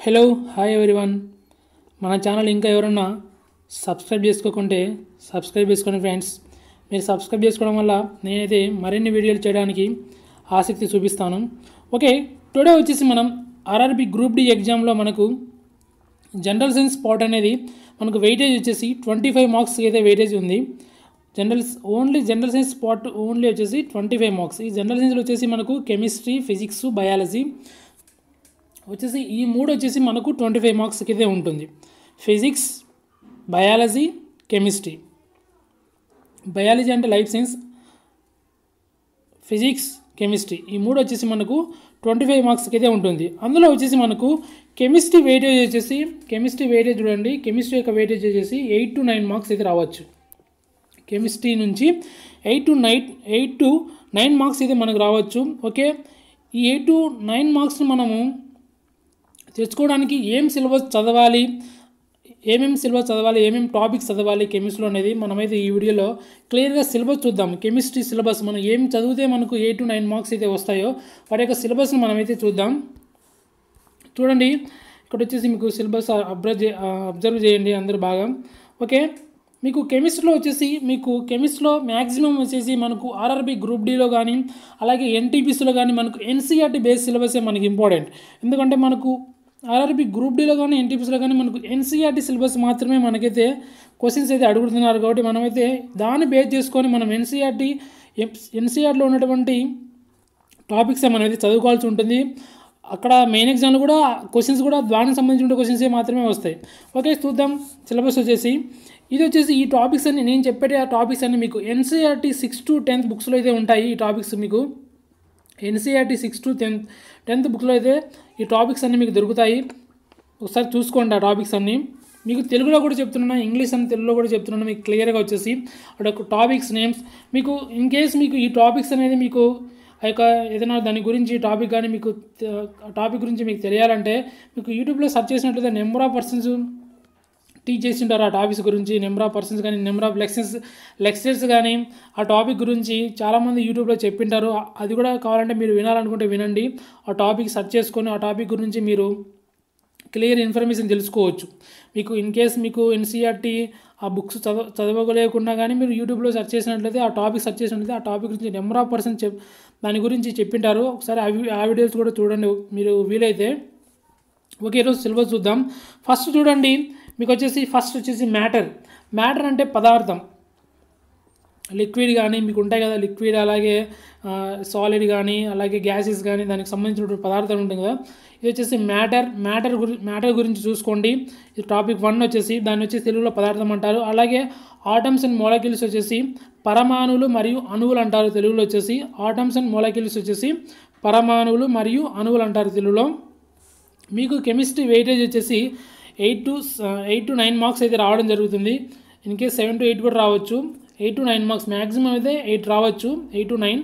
hello hi everyone మన channel ఇంకా ఎవరన్నా సబ్స్క్రైబ్ చేసుకోకుంటే సబ్స్క్రైబ్ చేసుకోండి ఫ్రెండ్స్ మీరు సబ్స్క్రైబ్ చేసుకోవడం వల్ల నేనైతే మరిన్ని వీడియోలు చేయడానికి ఆసక్తి చూపిస్తాను ఓకే టుడే వచ్చేసి మనం ఆర్ఆర్బి గ్రూప్ డి ఎగ్జామ్లో మనకు జనరల్ సైన్స్ స్పాట్ అనేది మనకు వెయిటేజ్ వచ్చేసి ట్వంటీ ఫైవ్ మార్క్స్ అయితే వెయిటేజ్ ఉంది general only general science spot only వచ్చేసి ట్వంటీ ఫైవ్ మార్క్స్ ఈ జనరల్ సైన్స్లో వచ్చేసి మనకు కెమిస్ట్రీ ఫిజిక్స్ బయాలజీ వచ్చేసి ఈ మూడు వచ్చేసి మనకు ట్వంటీ ఫైవ్ మార్క్స్కి అయితే ఉంటుంది ఫిజిక్స్ బయాలజీ కెమిస్ట్రీ బయాలజీ అంటే లైఫ్ సైన్స్ ఫిజిక్స్ కెమిస్ట్రీ ఈ మూడు వచ్చేసి మనకు ట్వంటీ ఫైవ్ మార్క్స్కి అయితే ఉంటుంది అందులో వచ్చేసి మనకు కెమిస్ట్రీ వెయిటేజ్ వచ్చేసి కెమిస్ట్రీ వెయిటేజ్ చూడండి కెమిస్ట్రీ యొక్క వెయిటేజ్ వచ్చేసి ఎయిట్ టు నైన్ మార్క్స్ అయితే రావచ్చు కెమిస్ట్రీ నుంచి eight to night eight to nine marks అయితే మనకు రావచ్చు ఓకే ఈ ఎయిట్ టు నైన్ మార్క్స్ని మనము తెచ్చుకోవడానికి ఏం సిలబస్ చదవాలి ఏమేమి సిలబస్ చదవాలి ఏమేమి టాపిక్స్ చదవాలి కెమిస్ట్రీలో అనేది మనమైతే ఈ వీడియోలో క్లియర్గా సిలబస్ చూద్దాం కెమిస్ట్రీ సిలబస్ మనం ఏం చదివితే మనకు ఎయిట్ టు నైన్ మార్క్స్ అయితే వస్తాయో వాటి యొక్క సిలబస్ని మనమైతే చూద్దాం చూడండి ఇక్కడ వచ్చేసి మీకు సిలబస్ అబ్జర్వ్ చే అబ్జర్వ్ చేయండి అందరూ బాగా ఓకే మీకు కెమిస్ట్రీలో వచ్చేసి మీకు కెమిస్ట్రీలో మ్యాక్సిమం వచ్చేసి మనకు ఆర్ఆర్బి గ్రూప్ డీలో కానీ అలాగే ఎన్టీపీసీలో కానీ మనకు ఎన్సీఆర్టీ బేస్ సిలబసే మనకి ఇంపార్టెంట్ ఎందుకంటే మనకు ఆర్ఆర్బి గ్రూప్ డీలో కానీ ఎన్టీపీసీలో కానీ మనకు ఎన్సీఆర్టీ సిలబస్ మాత్రమే మనకైతే క్వశ్చన్స్ అయితే అడుగుతున్నారు కాబట్టి మనమైతే దాన్ని బేస్ చేసుకొని మనం ఎన్సీఆర్టీ ఎన్సీఆర్లో ఉన్నటువంటి టాపిక్స్ మనం అయితే చదువుకోవాల్సి ఉంటుంది అక్కడ మెయిన్ ఎగ్జామ్లో కూడా క్వశ్చన్స్ కూడా దానికి సంబంధించిన క్వశ్చన్స్ మాత్రమే వస్తాయి ఓకే చూద్దాం సిలబస్ వచ్చేసి ఇది వచ్చేసి ఈ టాపిక్స్ అన్ని నేను చెప్పే ఆ టాపిక్స్ అన్ని మీకు ఎన్సీఆర్టీ సిక్స్ టు టెన్త్ బుక్స్లో అయితే ఉంటాయి ఈ టాపిక్స్ మీకు NCERT six to tenth tenth బుక్లో అయితే ఈ టాపిక్స్ అన్నీ మీకు దొరుకుతాయి ఒకసారి చూసుకోండి ఆ టాపిక్స్ అన్నీ మీకు తెలుగులో కూడా చెప్తున్నాను ఇంగ్లీష్ అని తెలుగులో కూడా చెప్తున్నాను మీకు క్లియర్గా వచ్చేసి అక్కడ టాపిక్స్ నేమ్స్ మీకు ఇన్ కేస్ మీకు ఈ టాపిక్స్ అనేది మీకు ఆ యొక్క ఏదైనా దాని గురించి టాపిక్ కానీ మీకు టాపిక్ గురించి మీకు తెలియాలంటే మీకు యూట్యూబ్లో సెర్చ్ చేసినట్లయితే నెంబర్ ఆఫ్ పర్సన్స్ టీచ్ చేసింటారు ఆ టాపిక్స్ గురించి నెంబర్ ఆఫ్ పర్సన్స్ కానీ నెంబర్ ఆఫ్ లెక్చర్స్ లెక్చర్స్ కానీ ఆ టాపిక్ గురించి చాలామంది యూట్యూబ్లో చెప్పింటారు అది కూడా కావాలంటే మీరు వినాలనుకుంటే వినండి ఆ టాపిక్ సెర్చ్ చేసుకొని ఆ టాపిక్ గురించి మీరు క్లియర్ ఇన్ఫర్మేషన్ తెలుసుకోవచ్చు మీకు ఇన్ కేస్ మీకు ఎన్సీఆర్టీ ఆ బుక్స్ చదవ చదవలేకుండా కానీ మీరు యూట్యూబ్లో సెర్చ్ చేసినట్లయితే ఆ టాపిక్ సెర్చ్ చేసినట్లయితే ఆ టాపిక్ గురించి నెంబర్ ఆఫ్ పర్సన్ చెప్ దాని గురించి చెప్పింటారు ఒకసారి ఆ వీడియోస్ కూడా చూడండి మీరు వీలైతే ఓకే ఈరోజు సిలబస్ చూద్దాం ఫస్ట్ చూడండి మీకు వచ్చేసి ఫస్ట్ వచ్చేసి మ్యాటర్ మ్యాటర్ అంటే పదార్థం లిక్విడ్ కానీ మీకు ఉంటాయి కదా లిక్విడ్ అలాగే సాలిడ్ కానీ అలాగే గ్యాసెస్ కానీ దానికి సంబంధించిన పదార్థాలు ఉంటుంది కదా ఇది వచ్చేసి మ్యాటర్ మ్యాటర్ గురి మ్యాటర్ గురించి చూసుకోండి ఇది టాపిక్ వన్ వచ్చేసి దాన్ని వచ్చేసి తెలుగులో పదార్థం అంటారు అలాగే ఆటమ్స్ అండ్ మోలకిల్స్ వచ్చేసి పరమాణువులు మరియు అణువులు అంటారు తెలుగులో వచ్చేసి ఆటమ్స్ అండ్ మోలకిల్స్ వచ్చేసి పరమాణువులు మరియు అణువులు అంటారు తెలుగులో మీకు కెమిస్ట్రీ వెయిటేజ్ వచ్చేసి eight to eight to nine marks అయితే రావడం జరుగుతుంది in case seven to eight కూడా రావచ్చు eight to nine marks maximum అయితే ఎయిట్ రావచ్చు ఎయిట్ టు నైన్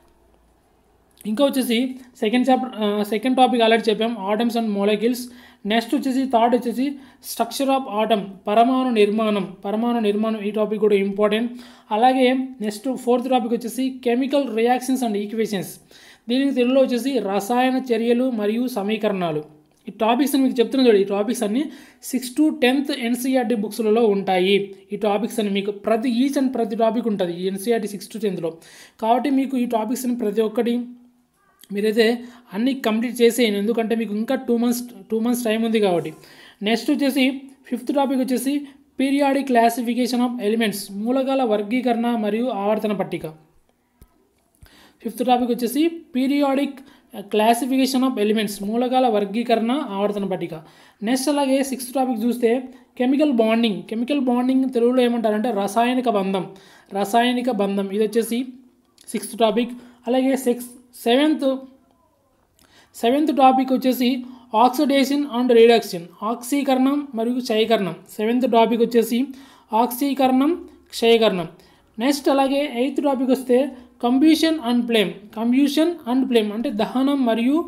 ఇంకా వచ్చేసి second chapter second topic already చెప్పాం ఆటమ్స్ అండ్ మోలకిల్స్ నెక్స్ట్ వచ్చేసి థర్డ్ వచ్చేసి స్ట్రక్చర్ ఆఫ్ ఆటమ్ పరమాణు నిర్మాణం పరమాణు నిర్మాణం ఈ టాపిక్ కూడా ఇంపార్టెంట్ అలాగే నెక్స్ట్ ఫోర్త్ టాపిక్ వచ్చేసి కెమికల్ రియాక్షన్స్ అండ్ ఈక్వేషన్స్ దీనికి తెలుగులో వచ్చేసి రసాయన చర్యలు మరియు సమీకరణాలు ఈ టాపిక్స్ అని మీకు చెప్తున్నాను చూడండి ఈ టాపిక్స్ అన్ని సిక్స్ టు టెన్త్ ఎన్సీఆర్టీ బుక్స్లలో ఉంటాయి ఈ టాపిక్స్ అని మీకు ప్రతి ఈచ్ అండ్ ప్రతి టాపిక్ ఉంటుంది ఈ ఎన్సీఆర్టీ సిక్స్ టు టెన్త్లో కాబట్టి మీకు ఈ టాపిక్స్ అని ప్రతి ఒక్కటి మీరైతే అన్ని కంప్లీట్ చేసేయండి ఎందుకంటే మీకు ఇంకా two months two months time ఉంది కాబట్టి నెక్స్ట్ వచ్చేసి ఫిఫ్త్ టాపిక్ వచ్చేసి పీరియాడిక్ క్లాసిఫికేషన్ ఆఫ్ ఎలిమెంట్స్ మూలకాల వర్గీకరణ మరియు ఆవర్తన పట్టిక ఫిఫ్త్ టాపిక్ వచ్చేసి పీరియాడిక్ క్లాసిఫికేషన్ ఆఫ్ ఎలిమెంట్స్ మూలకాల వర్గీకరణ ఆవర్తన పట్టిక నెక్స్ట్ అలాగే సిక్స్త్ టాపిక్ చూస్తే కెమికల్ బాండింగ్ కెమికల్ బాండింగ్ తెలుగులో ఏమంటారంటే రసాయనిక బంధం రసాయనిక బంధం ఇది వచ్చేసి సిక్స్త్ టాపిక్ అలాగే సిక్స్ సెవెంత్ సెవెంత్ టాపిక్ వచ్చేసి ఆక్సిడేషన్ అండ్ రిడక్షన్ ఆక్సీకరణం మరియు క్షయకరణం సెవెంత్ టాపిక్ వచ్చేసి ఆక్సీకరణం క్షయకరణం నెక్స్ట్ అలాగే ఎయిత్ టాపిక్ వస్తే combustion and flame combustion and flame అంటే దహనం మరియు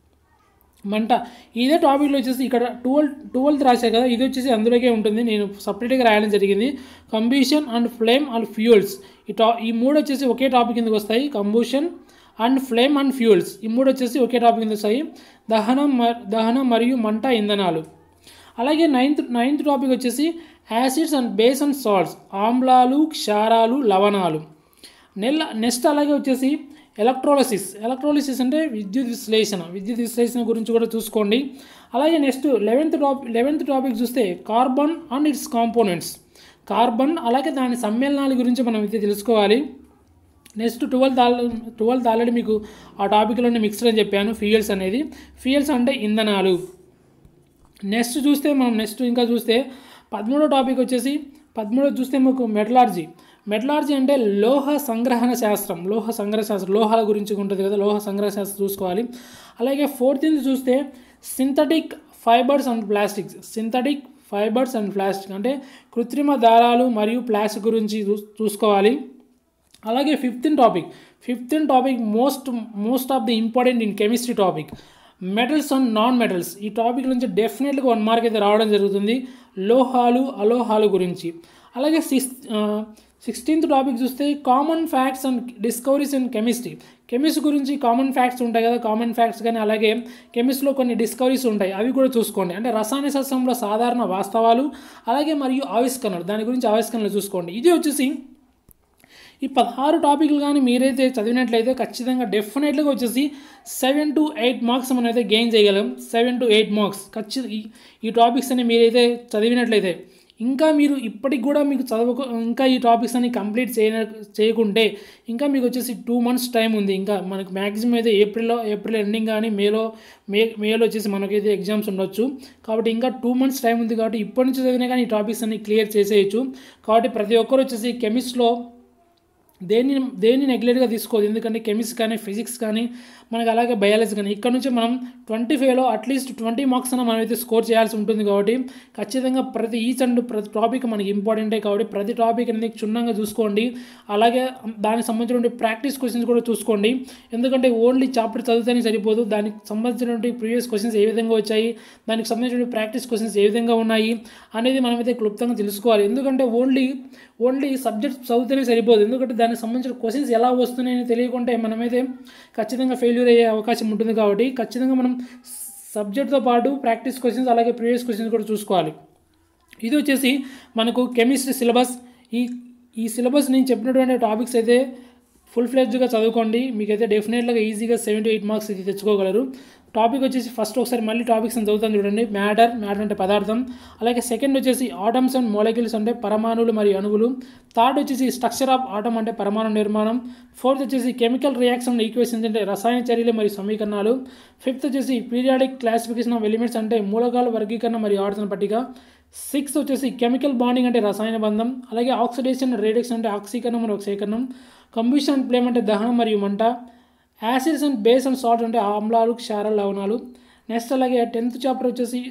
మంట ఇదే టాపిక్లో వచ్చేసి ఇక్కడ ట్వెల్త్ ట్వెల్త్ రాశారు కదా ఇది వచ్చేసి అందులోకే ఉంటుంది నేను సపరేట్గా రాయడం జరిగింది combustion and flame and fuels ఈ టా ఈ మూడు వచ్చేసి ఒకే టాపిక్ కిందకి వస్తాయి combustion and flame and fuels ఈ మూడు వచ్చేసి ఒకే టాపిక్ కింద వస్తాయి దహనం మ- దహనం మరియు మంట ఇంధనాలు అలాగే నైన్త్ నైన్త్ టాపిక్ వచ్చేసి acids and base and salts ఆమ్లాలు క్షారాలు లవణాలు నెల నెక్స్ట్ అలాగే వచ్చేసి ఎలక్ట్రోలసిస్ ఎలక్ట్రోలిసిస్ అంటే విద్యుత్ విశ్లేషణ విద్యుత్ విశ్లేషణ గురించి కూడా చూసుకోండి అలాగే next eleventh topic eleventh topic చూస్తే carbon and its components carbon అలాగే దాని సమ్మేళనాల గురించి మనం అయితే తెలుసుకోవాలి next twelfth all twelfth already మీకు ఆ టాపిక్లోనే మిక్స్డ్ అని చెప్పాను ఫ్యూయల్స్ అనేది ఫ్యూయల్స్ అంటే ఇంధనాలు నెక్స్ట్ చూస్తే మనం నెక్స్ట్ ఇంకా చూస్తే పదమూడో టాపిక్ వచ్చేసి పదమూడో చూస్తే మీకు మెటలార్జీ మెటలార్జీ అంటే లోహ సంగ్రహణ శాస్త్రం లోహ సంగ్రహ శాస్త్రం లోహాల గురించి ఉంటుంది కదా లోహ సంగ్రహ శాస్త్రం చూసుకోవాలి అలాగే ఫోర్టీన్త్ చూస్తే synthetic fibres and plastics synthetic fibres and plastic అంటే కృత్రిమ దారాలు మరియు ప్లాస్టిక్ గురించి చూ- చూసుకోవాలి అలాగే fifteen topic fifteen topic most most of the important in chemistry topic metals and non metals ఈ టాపిక్ నుంచి డెఫినెట్గా వన్ మార్క్ అయితే రావడం జరుగుతుంది లోహాలు అలోహాలు గురించి అలాగే సిక్స్ సిక్స్టీన్త్ టాపిక్ చూస్తే common facts and discoveries in chemistry chemistry గురించి కామన్ ఫ్యాక్ట్స్ ఉంటాయి కదా కామన్ ఫ్యాక్ట్స్ కానీ అలాగే కెమిస్ట్రీలో కొన్ని డిస్కవరీస్ ఉంటాయి అవి కూడా చూసుకోండి అంటే రసాయన శాస్త్రంలో సాధారణ వాస్తవాలు అలాగే మరియు ఆవిష్కరణలు దాని గురించి ఆవిష్కరణలు చూసుకోండి ఇది వచ్చేసి ఈ పదహారు టాపిక్లు కానీ మీరైతే చదివినట్లయితే ఖచ్చితంగా డెఫినెట్లీగా వచ్చేసి సెవెన్ టు ఎయిట్ మార్క్స్ మనం అయితే గెయిన్ చేయగలం సెవెన్ టు ఎయిట్ మార్క్స్ ఖచ్చితంగా ఈ ఈ టాపిక్స్ అని మీరైతే చదివినట్లయితే ఇంకా మీరు ఇప్పటికి కూడా మీకు చదవకు ఇంకా ఈ టాపిక్స్ అన్ని కంప్లీట్ చేయ చేయకుంటే ఇంకా మీకు వచ్చేసి టూ మంత్స్ టైం ఉంది ఇంకా మనకు మ్యాక్సిమం అయితే ఏప్రిల్లో ఏప్రిల్ ఎండింగ్ కానీ మేలో మే మేలో వచ్చేసి మనకైతే ఎగ్జామ్స్ ఉండొచ్చు కాబట్టి ఇంకా టూ మంత్స్ టైం ఉంది కాబట్టి ఇప్పటి నుంచి చదివినా కానీ ఈ టాపిక్స్ అన్ని క్లియర్ చేసేయచ్చు కాబట్టి ప్రతి ఒక్కరు వచ్చేసి కెమిస్ట్రీలో దేన్ని దేన్ని నెగ్లెక్ట్గా తీసుకోదు ఎందుకంటే కెమిస్ట్రీ కానీ ఫిజిక్స్ కానీ మనకి అలాగే బయాలజీ కానీ ఇక్కడ నుంచి మనం ట్వంటీ ఫైవ్లో అట్లీస్ట్ ట్వంటీ మార్క్స్ అన్న మనం అయితే స్కోర్ చేయాల్సి ఉంటుంది కాబట్టి ఖచ్చితంగా ప్రతి ఈచ్ అండ్ ప్రతి టాపిక్ మనకి ఇంపార్టెంటే కాబట్టి ప్రతి టాపిక్ అనేది క్షుణ్ణంగా చూసుకోండి అలాగే దానికి సంబంధించిన ప్రాక్టీస్ క్వశ్చన్స్ కూడా చూసుకోండి ఎందుకంటే ఓన్లీ చాప్టర్ చదివితేనే సరిపోదు దానికి సంబంధించినటువంటి ప్రీవియస్ క్వశ్చన్స్ ఏ విధంగా వచ్చాయి దానికి సంబంధించిన ప్రాక్టీస్ క్వశ్చన్స్ ఏ విధంగా ఉన్నాయి అనేది మనమైతే క్లుప్తంగా తెలుసుకోవాలి ఎందుకంటే ఓన్లీ ఓన్లీ సబ్జెక్ట్ చదివితేనే సరిపోదు ఎందుకంటే దానికి సంబంధించిన క్వశ్చన్స్ ఎలా వస్తున్నాయని తెలియకుంటే మనమైతే ఖచ్చితంగా ఫెయిల్యూర్ అయ్యే అవకాశం ఉంటుంది కాబట్టి ఖచ్చితంగా మనం సబ్జెక్ట్తో పాటు ప్రాక్టీస్ క్వశ్చన్స్ అలాగే ప్రీవియస్ క్వశ్చన్స్ కూడా చూసుకోవాలి ఇది వచ్చేసి మనకు కెమిస్ట్రీ సిలబస్ ఈ ఈ సిలబస్ నేను చెప్పినటువంటి టాపిక్స్ అయితే ఫుల్ ఫ్లెడ్జ్గా చదువుకోండి మీకైతే డెఫినెట్గా ఈజీగా సెవెన్ టు ఎయిట్ మార్క్స్ అయితే తెచ్చుకోగలరు టాపిక్ వచ్చేసి ఫస్ట్ ఒకసారి మళ్ళీ టాపిక్స్ అని చదువుతాను చూడండి మ్యాటర్ మ్యాటర్ అంటే పదార్థం అలాగే సెకండ్ వచ్చేసి ఆటమ్స్ అండ్ మోలకిల్స్ అంటే పరమాణువులు మరియు అణువులు థర్డ్ వచ్చేసి స్ట్రక్చర్ ఆఫ్ ఆటమ్ అంటే పరమాణు నిర్మాణం ఫోర్త్ వచ్చేసి కెమికల్ రియాక్షన్ ఈక్వేషన్స్ అంటే రసాయన చర్యలు మరియు సమీకరణాలు ఫిఫ్త్ వచ్చేసి పీరియాడిక్ క్లాసిఫికేషన్ ఆఫ్ ఎలిమెంట్స్ అంటే మూలకాల వర్గీకరణ మరియు ఆవర్తన పట్టిక సిక్స్త్ వచ్చేసి కెమికల్ బాండింగ్ అంటే రసాయన బంధం అలాగే ఆక్సిడేషన్ రేడియేషన్ అంటే ఆక్సీకరణం మరియు ఆక్సీకరణం కంబ్యూషన్ అండ్ ఫ్లేమ్ అంటే దహనం మరియు మంట acids and base and salt అంటే ఆమ్లాలు క్షారాలు లవణాలు నెక్స్ట్ అలాగే టెన్త్ చాప్టర్ వచ్చేసి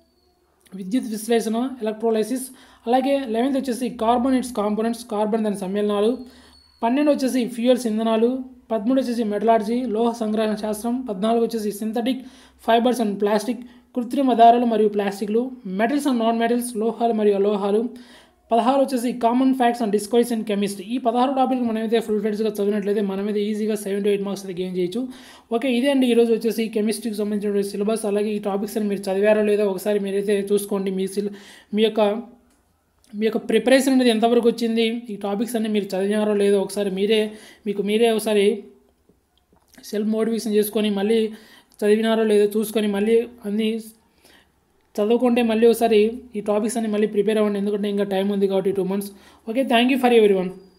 విద్యుత్ విశ్లేషణ ఎలక్ట్రోలైసిస్ అలాగే లెవెన్త్ వచ్చేసి కార్బన్ ఇట్స్ కాంపోనెంట్స్ కార్బన్ దాని సమ్మేళనాలు పన్నెండు వచ్చేసి ఫ్యూయల్స్ ఇంధనాలు పదమూడు వచ్చేసి మెటలార్జీ లోహ సంగ్రహణ శాస్త్రం పద్నాలుగు వచ్చేసి సింథటిక్ ఫైబర్స్ అండ్ ప్లాస్టిక్ కృత్రిమ దారాలు మరియు ప్లాస్టిక్లు మెటల్స్ అండ్ నాన్ మెటల్స్ లోహాలు మరియు అలోహాలు పదహారు వచ్చేసి common facts and discoveries in chemistry ఈ పదహారు టాపిక్ మనమైతే ఫుల్ ఫ్లెడ్స్గా చదివినట్లయితే మనమైతే ఈజీగా సెవెన్ టు ఎయిట్ మార్క్స్ అయితే గెయిన్ చేయొచ్చు ఓకే ఇదే అండి ఈరోజు వచ్చేసి కెమిస్ట్రీకి సంబంధించిన సిలబస్ అలాగే ఈ టాపిక్స్ అని మీరు చదివారో లేదో ఒకసారి మీరైతే చూసుకోండి మీ సిల్ మీ యొక్క మీ యొక్క ప్రిపరేషన్ అనేది ఎంతవరకు వచ్చింది ఈ టాపిక్స్ అన్ని మీరు చదివినారో లేదో ఒకసారి మీరే మీకు మీరే ఒకసారి సెల్ఫ్ మోటివేషన్ చేసుకొని మళ్ళీ చదివినారో లేదో చూసుకొని మళ్ళీ అన్నీ చదువుకుంటే మళ్ళీ ఒకసారి ఈ టాపిక్స్ అన్ని మళ్ళీ ప్రిపేర్ అవ్వండి ఎందుకంటే ఇంకా టైం ఉంది కాబట్టి two months okay thank you for every one